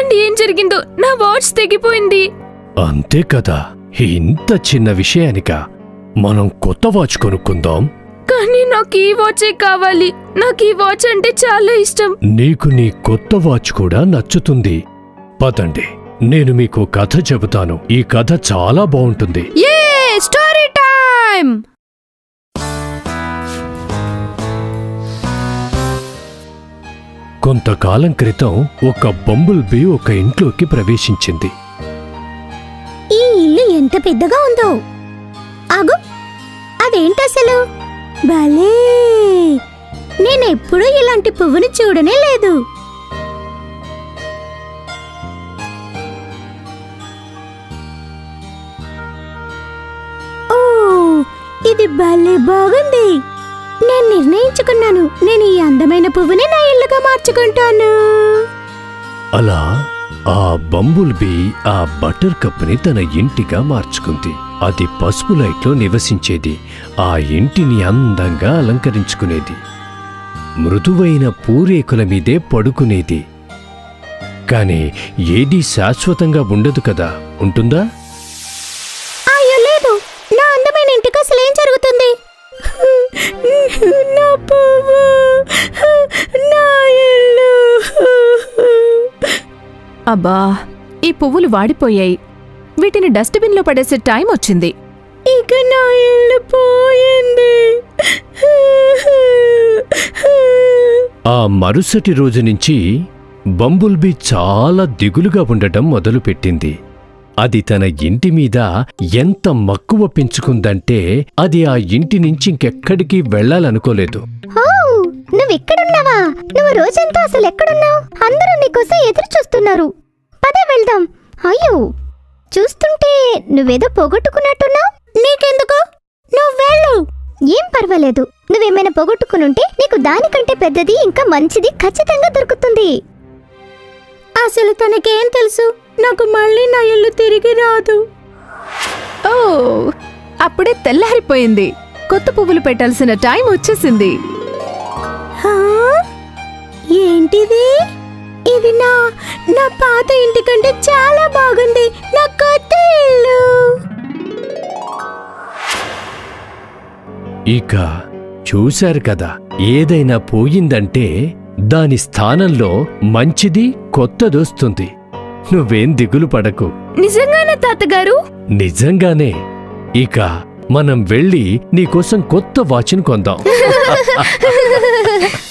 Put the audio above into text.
చూడండి ఏం జరిగిందో నా వాచ్ తెగిపోయింది అంతే కదా ఇంత చిన్న విషయానిక మనం కొత్త వాచ్ కొనుక్కుందాం కానీ నాకు ఈ వాచే కావాలి నాకు ఈ వాచ్ అంటే చాలా ఇష్టం నీకు నీ కొత్త వాచ్ కూడా నచ్చుతుంది పదండి నేను మీకు కథ చెబుతాను ఈ కథ చాలా బావుంటుంది ఏ స్టోరీ టైం కొంతకాలం క్రితం ఒక బంబుల్ బీ ఒక ఇంట్లోకి ప్రవేశించింది ఈ ఇల్లు ఎంత పెద్దగా ఉందో ఆగు అదేంటసలు భలే నేనెప్పుడూ ఇలాంటి పువ్వుని చూడనే లేదు ఓ ఇది భలే బాగుంది నేను నిర్ణయించుకున్నాను నేను ఈ అందమైన పువ్వుని నా ఇల్లుగా మార్చుకుంటాను అలా ఆ బంబుల్ బీ ఆ బటర్ కప్ని తన ఇంటిగా మార్చుకుంది అది పసుపు లైట్లో నివసించేది ఆ ఇంటిని అందంగా అలంకరించుకునేది మృదువైన పూరేకుల మీదే పడుకునేది కాని ఏదీ శాశ్వతంగా ఉండదు కదా ఉంటుందా అయ్యో లేదు నా అందమైన ఇంటికి అసలు ఏం జరుగుతుంది నా పువ్వు నా ఇల్లు అబ్బా ఈ పువ్వులు వాడిపోయాయి వీటిని డస్ట్బిన్లో పడేసే టైం వచ్చింది ఇక నా ఇల్లు పోయింది ఆ మరుసటి రోజు నుంచి బంబుల్బీ చాలా దిగులుగా ఉండటం మొదలుపెట్టింది అది తన ఇంటి మీద ఎంత మక్కువ పెంచుకుందంటే అది ఆ ఇంటి నుంచి ఇంకెక్కడికి వెళ్ళాలనుకోలేదు ఓ నువ్వెక్కడున్నావా నువ్వు రోజంతా అసలు ఎక్కడున్నావు అందరూ నీకోసం ఎదురు చూస్తున్నారు పద వెళ్దాం అయ్యో చూస్తుంటే నువ్వేదో పోగొట్టుకున్నట్టున్నావు నీకెందుకు నువ్వు వెళ్ళు ఏం పర్వాలేదు నువ్వేమైనా పోగొట్టుకునుంటే నీకు దానికంటే పెద్దది ఇంకా మంచిది ఖచ్చితంగా దొరుకుతుంది అసలు తనకేం తెలుసు నాకు మళ్ళీ నా ఇల్లు తిరిగి రాదు ఓ అప్పుడే తెల్లారిపోయింది కొత్త పువ్వులు పెట్టాల్సిన టైం వచ్చేసింది హా? ఏంటిది ఇది నా నా పాత ఇంటి కంటే చాలా బాగుంది నా కొత్త ఇల్లు ఇక చూశారు కదా ఏదైనా పోయిందంటే దాని స్థానంలో మంచిది కొత్తదొస్తుంది నువ్వేం దిగులు పడకు నిజంగానే తాతగారు నిజంగానే ఇక మనం వెళ్ళి నీకోసం కొత్త వాచ్ని కొందాం